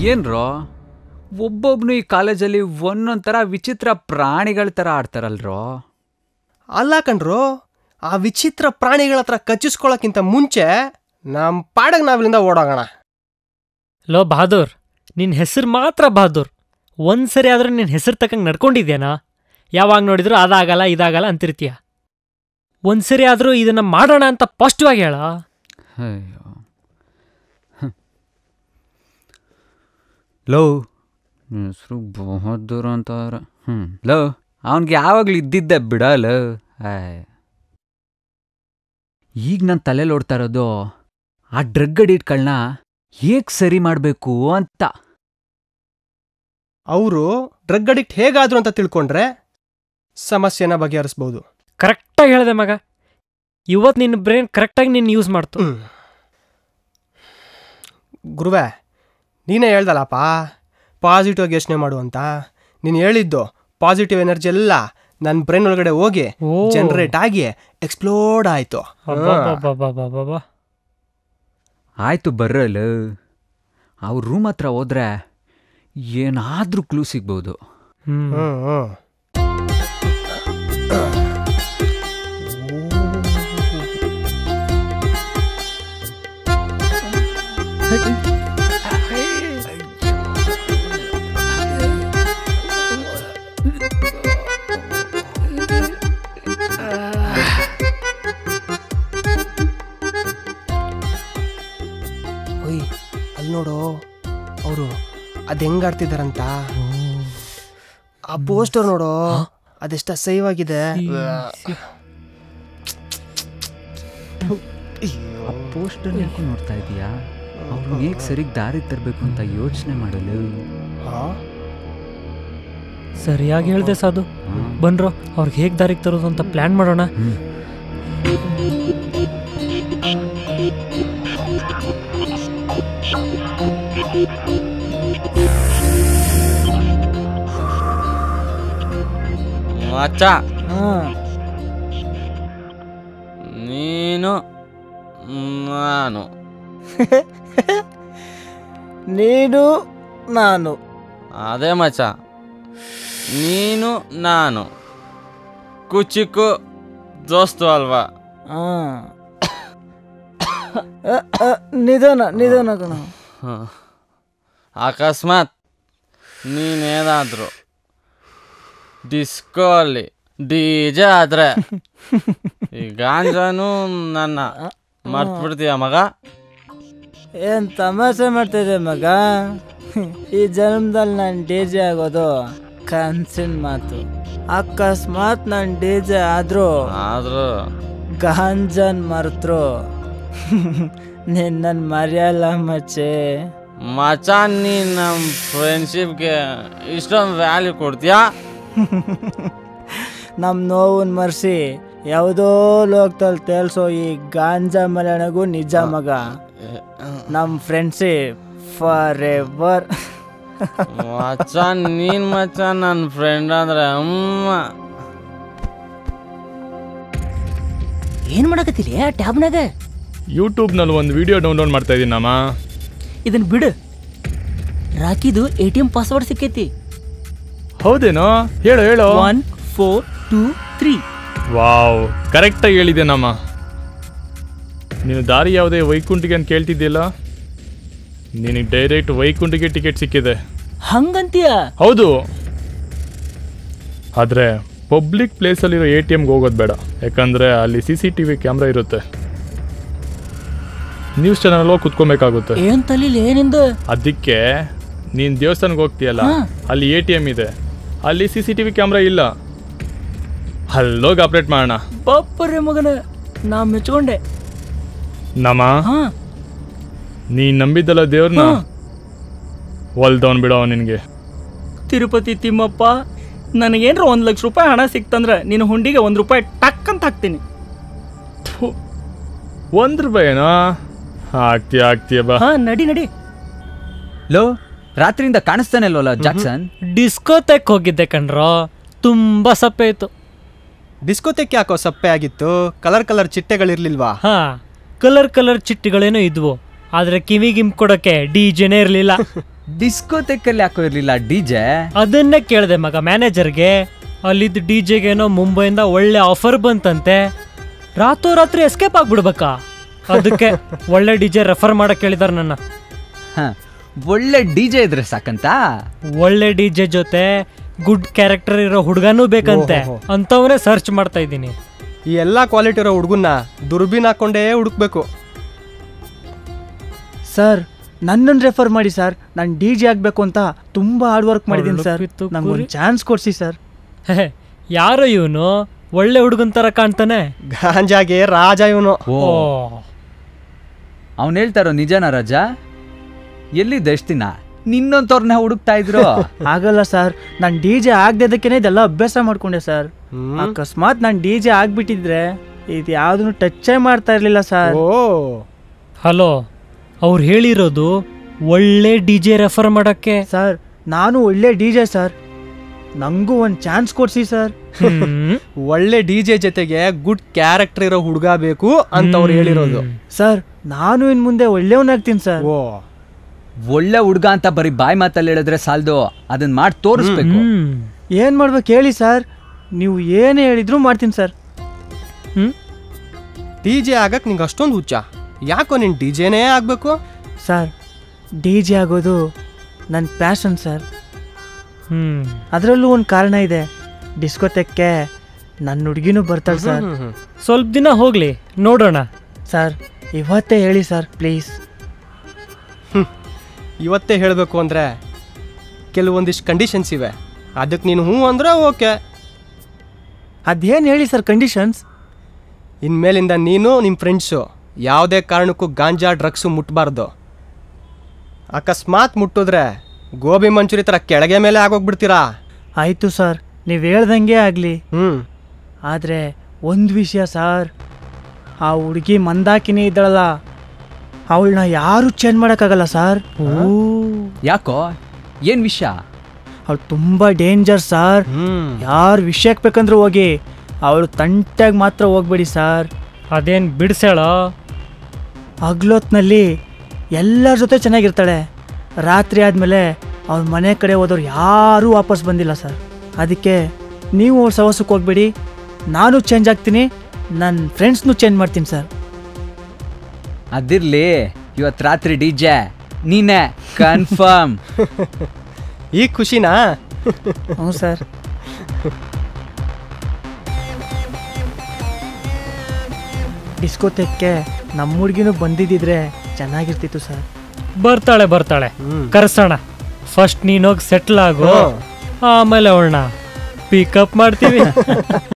ಏನ್ರೋ ಒಬ್ಬೊಬ್ನು ಈ ಕಾಲೇಜಲ್ಲಿ ಒಂದೊಂದ್ ಥರ ವಿಚಿತ್ರ ಪ್ರಾಣಿಗಳ ಥರ ಆಡ್ತಾರಲ್ರೋ ಅಲ್ಲ ಕಣ್ರು ಆ ವಿಚಿತ್ರ ಪ್ರಾಣಿಗಳ ಹತ್ರ ಕಚ್ಚಿಸ್ಕೊಳ್ಳೋಕ್ಕಿಂತ ಮುಂಚೆ ನಮ್ಮ ಪಾಡಗ್ ನಾವಿಲ್ಲಿಂದ ಓಡೋಗೋಣ ಲೋ ಬಹಾದೂರ್ ನಿನ್ನ ಹೆಸರು ಮಾತ್ರ ಬಹಾದೂರ್ ಒಂದ್ಸರಿ ಆದ್ರೂ ನಿನ್ನ ಹೆಸರು ತಕ್ಕಂಗೆ ನಡ್ಕೊಂಡಿದ್ಯಾನಾ ಯಾವಾಗ ನೋಡಿದ್ರು ಅದಾಗಲ್ಲ ಇದಾಗಲ್ಲ ಅಂತಿರ್ತೀಯ ಒಂದ್ಸರಿ ಆದ್ರೂ ಇದನ್ನ ಮಾಡೋಣ ಅಂತ ಪಾಸಿಟಿವ್ ಆಗಿ ಹೇಳ ಅಯ್ಯೋ ಹ್ಮ್. ಲೋ ಹೆಸರು ಬಹದ್ದೂರ್ ಅಂತಾರ ಹ್ಞೂ ಲೋ ಅವನಿಗೆ ಯಾವಾಗಲೂ ಇದ್ದಿದ್ದೆ ಬಿಡಲ್ಲ ಆಯ್ ಈಗ ನನ್ನ ತಲೆಯಲ್ಲಿ ಓಡ್ತಾ ಇರೋದು ಆ ಡ್ರಗ್ ಅಡಿಟ್ಗಳನ್ನ ಹೇಗೆ ಸರಿ ಮಾಡಬೇಕು ಅಂತ ಅವರು ಡ್ರಗ್ ಅಡಿಕ್ಟ್ ಹೇಗಾದ್ರು ಅಂತ ತಿಳ್ಕೊಂಡ್ರೆ ಸಮಸ್ಯೆನ ಬಗೆಹರಿಸ್ಬೋದು ಕರೆಕ್ಟಾಗಿ ಹೇಳಿದೆ ಮಗ ಇವತ್ತು ನಿನ್ನ ಬ್ರೈನ್ ಕರೆಕ್ಟಾಗಿ ನೀನು ಯೂಸ್ ಮಾಡ್ತು ಹ್ಮ್. ಗುರುವೆ ನೀನೇ ಹೇಳ್ದಲ್ಲಪ್ಪ ಪಾಸಿಟಿವ್ ಆಗಿ ಯೋಚನೆ ಮಾಡು ಅಂತ ನೀನು ಹೇಳಿದ್ದು ಪಾಸಿಟಿವ್ ಎನರ್ಜಿ ಎಲ್ಲ ನನ್ನ ಬ್ರೈನ್ ಒಳಗಡೆ ಹೋಗಿ ಓ ಜನರೇಟ್ ಆಗಿ ಎಕ್ಸ್ಪ್ಲೋರ್ಡ್ ಆಯ್ತು ಅಬ್ಬಬ್ಬಬ್ಬಬ್ಬಬ್ಬಬ್ಬ. ಆಯ್ತು ಬರ್ರಲ್ಲ ಅವ್ರ ರೂಮ್ ಹತ್ರ ಹೋದ್ರೆ ಏನಾದ್ರೂ ಕ್ಲೂ ಸಿಗ್ಬೋದು ಹ್ಮ್ ಹ್ಮ್ ಹ್ಮ್ ಓಯ್ ಅಲ್ಲಿ ನೋಡು ಅವರು ಅದು ಹೆಂಗ್ ಆಡ್ತಿದಾರಂತ ಆ ಪೋಸ್ಟರ್ ನೋಡು ಅದೆಷ್ಟ ಸೇವ್ ಆಗಿದೆ ಆ ಪೋಸ್ಟರ್ ನೋಡ್ತಾ ಇದೀಯಾ ಅವ್ರನ್ನ ಹೇಗೆ ಸರಿಗೆ ದಾರಿ ತರಬೇಕು ಅಂತ ಯೋಚನೆ ಮಾಡಲು ಹಾ? ಸರಿಯಾಗಿ ಹೇಳ್ದೆ ಸಾಧು ಬನ್ರೋ ಅವ್ರಿಗೆ ಹೇಗೆ ದಾರಿಗೆ ತರೋದು ಅಂತ ಪ್ಲಾನ್ ಮಾಡೋಣ ಮಚ್ಚ ನೀನು ನಾನು ನೀನು ನಾನು ಅದೇ ಮಚ್ಚ ನೀನು ನಾನು ಕುಚಿಕ್ಕು ದೋಸ್ತು ಅಲ್ವಾ ಆ. ಅ, ಅ, ನಿಧಾನ ನಿಧಾನ ಕಣ ಹ. ಅಕಸ್ಮಾತ್ ನೀನೇನಾದ್ರು ಡಿಸ್ಕೋ ಅಲ್ಲಿ ಡಿ ಜೆ ಆದ್ರೆ ಈ ಗಾಂಜಾನು ನನ್ನ ಮರ್ತ್ಬಿಡ್ತೀಯ ಮಗ ಏನ್ ತಮಾಷೆ ಮಾಡ್ತಿದ್ದೆ ಮಗ ಈ ಜನ್ಮದಲ್ಲಿ ನಾನು ಡಿ ಜೆ ಆಗೋದು ಕನ್ಸಿನ ಮಾತು ಅಕಸ್ಮಾತ್ ನಾನು ಡಿ ಜೆ ಆದ್ರೂ ಆದ್ರೂ ಗಾಂಜನ್ ಮರ್ತರು ನಿನ್ನ ಮರೆಯಲ್ಲ ಮಚ್ಚೆ ಮಚ ನೀನ್ ನಮ್ಮ ಫ್ರೆಂಡ್ಶಿಪ್ಗೆ ಇಷ್ಟೊಂದು ವ್ಯಾಲ್ಯೂ ಕೊಡ್ತೀಯಾ ನಮ್ಮ ನೋವನ್ ಮರ್ಸಿ ಯಾವುದೋ ಲೋಕದಲ್ಲಿ ತೇಲ್ಸೋ ಈ ಗಾಂಜಾ ಮಲಣಗೂ ನಿಜ ಮಗ ನಮ್ಮ ಫ್ರೆಂಡ್ಶಿಪ್ ಫಾರ್ ಎವರ್ ಮಚ್ಚ ನೀನ್ ಮಚ್ಚ ನನ್ನ ಫ್ರೆಂಡ್ ಅಂದ್ರೆ ಅಮ್ಮ ಏನ್ ಮಾಡಕತ್ತೀರಿ ಟ್ಯಾಬ್ನಾಗ ಯೂಟ್ಯೂಬ್ನಲ್ಲಿ ಒಂದು ವಿಡಿಯೋ ಡೌನ್ಲೋಡ್ ಮಾಡ್ತಾ ಇದ್ದೀನಮ್ಮ ಇದನ್ ಬಿಡು ರಾಕಿದು ಎ ಟಿ ಎಂ ಪಾಸ್ವರ್ಡ್ ಸಿಕ್ಕೈತಿ ಹೌದೇನೋ ಹೇಳು ಹೇಳು one four two three wow ಕರೆಕ್ಟಾಗಿ ಹೇಳಿದ್ದೇನಮ್ಮ ನೀನು ದಾರಿ ಯಾವುದೇ ವೈಕುಂಠಿಗೆ ಅಂತ ಕೇಳ್ತಿದ್ದಿಲ್ಲ ನಿನಗೆ ಡೈರೆಕ್ಟ್ ವೈಕುಂಠಿಗೆ ಟಿಕೆಟ್ ಸಿಕ್ಕಿದೆ ಹಂಗಂತೀಯ ಹೌದು ಆದರೆ ಪಬ್ಲಿಕ್ ಪ್ಲೇಸಲ್ಲಿರೋ ಎ ಟಿ ಎಮ್ಗೆ ಹೋಗೋದು ಬೇಡ ಯಾಕಂದರೆ ಅಲ್ಲಿ C C T V camera ಇರುತ್ತೆ ನ್ಯೂಸ್ ಚಾನಲ್ ಹೋಗಿ ಕುತ್ಕೊಬೇಕಾಗುತ್ತೆ ಏನ್ ತಲೀಲಿ ಏನಿಂದ ಅದಕ್ಕೆ ನೀನು ದೇವಸ್ಥಾನಕ್ಕೆ ಹೋಗ್ತೀಯಲ್ಲ ಅಲ್ಲಿ ಎ ಟಿ ಎಮ್ ಇದೆ ಅಲ್ಲಿ C C T V camera ಇಲ್ಲ ಅಲ್ಲೋಗಿ ಆಪ್ರೇಟ್ ಮಾಡೋಣ ಬಪ್ಪರೆ ಮಗನ ನಾ ಮೆಚ್ಕೊಂಡೆ ನಮ್ಮ ಹಾ ನೀನ್ ನಂಬಿದ್ದಲ್ಲ ದೇವ್ರನ್ನ ಹೊಲ್ದವನ್ ಬಿಡವ ನಿನಗೆ ತಿರುಪತಿ ತಿಮ್ಮಪ್ಪ ನನಗೇನ್ರ ಒಂದ್ ಲಕ್ಷ ರೂಪಾಯಿ ಹಣ ಸಿಕ್ತಂದ್ರ ನಿನ್ನ ಹುಂಡಿಗೆ ಒಂದ್ ರೂಪಾಯಿ ಟಕ್ ಅಂತ ಹಾಕ್ತೀನಿ ಒಂದ್ ರೂಪಾಯಿನೋ ಆಗ್ತೀಯ ಆಗ್ತೀಯ ಬಾ ಹಾ ನಡಿ ನಡಿ ಲೋ ರಾತ್ರಿಯಿಂದ ಕಾಣಿಸ್ತಾನೆ ಇಲ್ವಲ್ಲ ಜಾಕ್ಸನ್ ಡಿಸ್ಕೋತೆಕ್ ಹೋಗಿದ್ದೆ ಕಣ್ರೋ ತುಂಬಾ ಸಪ್ಪೆ ಇತ್ತು ಡಿಸ್ಕೋತೆಕ್ ಯಾಕೋ ಸಪ್ಪೆ ಆಗಿತ್ತು ಕಲರ್ ಕಲರ್ ಚಿಟ್ಟೆಗಳಿರ್ಲಿಲ್ವಾ ಹಾ ಕಲರ್ ಕಲರ್ ಚಿಟ್ಟಿಗಳೇನೋ ಇದ್ವು ಆದ್ರೆ ಕಿವಿಗಿಮ್ ಕೊಡೋಕೆ ಡಿ ಜೆನೇ ಇರಲಿಲ್ಲ ಡಿಸ್ಕೋತೆಕ್ಕಲ್ಲಿ ಯಾಕೋ ಇರ್ಲಿಲ್ಲ ಡಿ ಜೆ ಅದನ್ನೇ ಕೇಳಿದೆ ಮಗ ಮ್ಯಾನೇಜರ್ಗೆ ಅಲ್ಲಿದ್ದ ಡಿ ಜೆಗೇನೋ ಮುಂಬೈಯಿಂದ ಒಳ್ಳೆ ಆಫರ್ ಬಂತಂತೆ ರಾತ್ರೋರಾತ್ರಿ ಎಸ್ಕೇಪ್ ಆಗ್ಬಿಡ್ಬೇಕಾ ಅದಕ್ಕೆ ಒಳ್ಳೆ ಡಿ ಜೆ ರೆಫರ್ ಮಾಡಕ್ ಕೇಳಿದಾರೆ ನನ್ನ ಒಳ್ಳೆ ಡಿ ಜೆ ಇದ್ರೆ ಸಾಕಂತ ಒಳ್ಳೆ ಡಿ ಜೆ ಜೊತೆ ಗುಡ್ ಕ್ಯಾರೆಕ್ಟರ್ ಇರೋ ಹುಡುಗನೂ ಬೇಕಂತೆ ಓಹೋಹೋ. ಅಂತವನೇ ಸರ್ಚ್ ಮಾಡ್ತಾ ಇದ್ದೀನಿ ಈ ಎಲ್ಲ ಕ್ವಾಲಿಟಿ ಇರೋ ಹುಡುಗನ್ನ ದುರ್ಬೀನ್ ಹಾಕೊಂಡೇ ಹುಡುಕ್ಬೇಕು ಸರ್ ನನ್ನನ್ನು ರೆಫರ್ ಮಾಡಿ ಸರ್ ನಾನು ಡಿ ಜೆ ಆಗಬೇಕು ಅಂತ ತುಂಬ ಹಾರ್ಡ್ ವರ್ಕ್ ಮಾಡಿದ್ದೀನಿ ಸರ್ ಬಿತ್ತು ನಂಗೆ ಕುರಿ. ಒಂದು ಚಾನ್ಸ್ ಕೊಡಿಸಿ ಸರ್ ಹೇ, ಯಾರೋ ಇವನು ಒಳ್ಳೆ ಹುಡುಗನ್ ತರ ಕಾಣ್ತಾನೆ ಗಾಂಜಾಗೆ ರಾಜ ಇವನು ಓ ಓ ಅವ್ನು ಹೇಳ್ತಾರೋ ನಿಜನಾ ರಾಜ ಎಲ್ಲಿದ್ದ ಎಷ್ಟು ದಿನ ನಿನ್ನೊಂತವ್ರನ್ನ ಹುಡುಕ್ತಾ ಇದ್ರು ಆಗಲ್ಲ ಸರ್ ನಾನು ಡಿ ಜೆ ಆಗದೇದಕ್ಕೇನೆ ಇದೆಲ್ಲ ಅಭ್ಯಾಸ ಮಾಡ್ಕೊಂಡೆ ಸರ್ ಹ್ಮ್. ಅಕಸ್ಮಾತ್ ನಾನು ಡಿ ಜೆ ಆಗ್ಬಿಟ್ಟಿದ್ರೆ ಇದು ಯಾವುದನ್ನು ಟಚ್ಚೇ ಮಾಡ್ತಾ ಇರಲಿಲ್ಲ ಸರ್ ಓ ಹಲೋ ಅವ್ರು ಹೇಳಿರೋದು ಒಳ್ಳೆ ಡಿ ಜೆ ರೆಫರ್ ಮಾಡಕ್ಕೆ ಸರ್ ನಾನು ಒಳ್ಳೆ ಡಿ ಜೆ ಸರ್ ನನಗೂ ಒಂದು ಚಾನ್ಸ್ ಕೊಡಿಸಿ ಸರ್ ಹ್ಮ್. ಒಳ್ಳೆ ಡಿ ಜೆ ಜೊತೆಗೆ ಗುಡ್ ಕ್ಯಾರೆಕ್ಟರ್ ಇರೋ ಹುಡುಗ ಬೇಕು ಅಂತ ಅವ್ರು ಹೇಳಿರೋದು ಸರ್ ನಾನು ಇನ್ನು ಮುಂದೆ ಒಳ್ಳೆಯವನಾಗ್ತೀನಿ ಸರ್ ಓ ಒಳ್ಳೆ ಹುಡ್ಗ ಅಂತ ಬರೀ ಬಾಯಿ ಮಾತಲ್ಲಿ ಹೇಳಿದ್ರೆ ಸಾಲ್ದು ಅದನ್ನ ಮಾಡಿ ತೋರಿಸ್ಬೇಕು ಹ್ಮ್. ಏನು ಮಾಡ್ಬೇಕು ಹೇಳಿ ಸರ್ ನೀವು ಏನೇ ಹೇಳಿದ್ರು ಮಾಡ್ತೀನಿ ಸರ್ ಹ್ಮ್? ಡಿ ಜೆ ಆಗಕ್ ನಿಂಗೆ ಅಷ್ಟೊಂದು ಹುಚ್ಚ ಯಾಕೋ ನೀನ್ ಡಿ ಜೆನೇ ಆಗ್ಬೇಕು ಸರ್ ಡಿ ಜೆ ಆಗೋದು ನನ್ನ ಪ್ಯಾಷನ್ ಸರ್ ಹ್ಮ್ ಅದರಲ್ಲೂ ಒಂದು ಕಾರಣ ಇದೆ ಡಿಸ್ಕೋತೆಕ್ಕೆ ನನ್ನ ಹುಡುಗಿನೂ ಬರ್ತಾಳೆ ಸರ್ ಹ್ಮ್, ಹ್ಮ್. ಸ್ವಲ್ಪ ದಿನ ಹೋಗ್ಲಿ ನೋಡೋಣ ಸರ್ ಇವತ್ತೇ ಹೇಳಿ ಸರ್ ಪ್ಲೀಸ್ ಇವತ್ತೇ ಹೇಳಬೇಕು ಅಂದ್ರೆ ಕೆಲವೊಂದಿಷ್ಟು ಕಂಡೀಷನ್ಸ್ ಇವೆ ಅದಕ್ಕೆ ನೀನು ಹ್ಞೂ ಅಂದ್ರೆ ಓಕೆ ಅದೇನು ಹೇಳಿ ಸರ್ ಕಂಡೀಷನ್ಸ್ ಇನ್ಮೇಲಿಂದ ನೀನು ನಿಮ್ಮ ಫ್ರೆಂಡ್ಸು ಯಾವುದೇ ಕಾರಣಕ್ಕೂ ಗಾಂಜಾ ಡ್ರಗ್ಸು ಮುಟ್ಬಾರ್ದು ಅಕಸ್ಮಾತ್ ಮುಟ್ಟಿದ್ರೆ ಗೋಬಿ ಮಂಚೂರಿ ಥರ ಕೆಳಗೆ ಮೇಲೆ ಆಗೋಗ್ಬಿಡ್ತೀರಾ ಆಯಿತು ಸರ್ ನೀವು ಹೇಳ್ದಂಗೆ ಆಗಲಿ ಹ್ಞೂ ಆದರೆ ಒಂದು ವಿಷಯ ಸರ್ ಆ ಹುಡುಗಿ ಮಂದಾಕಿನಿ ಇದ್ದಾಳಲ್ಲ ಅವಳನ್ನ ಯಾರೂ ಚೇಂಜ್ ಮಾಡೋಕ್ಕಾಗಲ್ಲ ಸರ್ ಯಾಕೋ ಏನ್ ವಿಷಯ ಅವಳು ತುಂಬ ಡೇಂಜರ್ ಸರ್ ಹ್ಞೂ ಯಾರು ವಿಷಯಕ್ಕೆ ಬೇಕಂದ್ರೆ ಹೋಗಿ ಅವಳು ತಂಟಾಗಿ ಮಾತ್ರ ಹೋಗ್ಬೇಡಿ ಸರ್ ಅದೇನ್ ಬಿಡ್ಸೇಳೋ ಹಗ್ಲೊತ್ನಲ್ಲಿ ಎಲ್ಲರ ಜೊತೆ ಚೆನ್ನಾಗಿರ್ತಾಳೆ ರಾತ್ರಿ ಆದಮೇಲೆ ಅವ್ರ ಮನೆ ಕಡೆ ಹೋದವ್ರು ಯಾರೂ ವಾಪಸ್ ಬಂದಿಲ್ಲ ಸರ್ ಅದಕ್ಕೆ ನೀವು ಅವ್ರ ಸವಸಕ್ಕೆ ಹೋಗ್ಬೇಡಿ ನಾನು ಚೇಂಜ್ ಆಗ್ತೀನಿ ನನ್ನ ಫ್ರೆಂಡ್ಸ್ನು ಚೇಂಜ್ ಮಾಡ್ತೀನಿ ಸರ್ ಅದಿರ್ಲಿ ಇವತ್ ರಾತ್ರಿ ಡಿ ಜೆ ನೀನೆ ಕನ್ಫರ್ಮ್ ಈಗ ಖುಷಿನಾ ಹ್ಞೂ ಸರ್ ಡಿಸ್ಕೋತೆಕ್ಕೆ ನಮ್ಮ ಹುಡುಗಿನೂ ಬಂದಿದ್ದಿದ್ರೆ ಚೆನ್ನಾಗಿರ್ತಿತ್ತು ಸರ್ ಬರ್ತಾಳೆ ಬರ್ತಾಳೆ ಹ್ಮ್. ಕರ್ಸೋಣ ಫಸ್ಟ್ ನೀನೋಗಿ ಸೆಟ್ಲ್ ಆಗು ಹ್ಮ್. ಆಮೇಲೆ ಅವಳನ್ನ ಪಿಕಪ್ ಮಾಡ್ತೀವಿ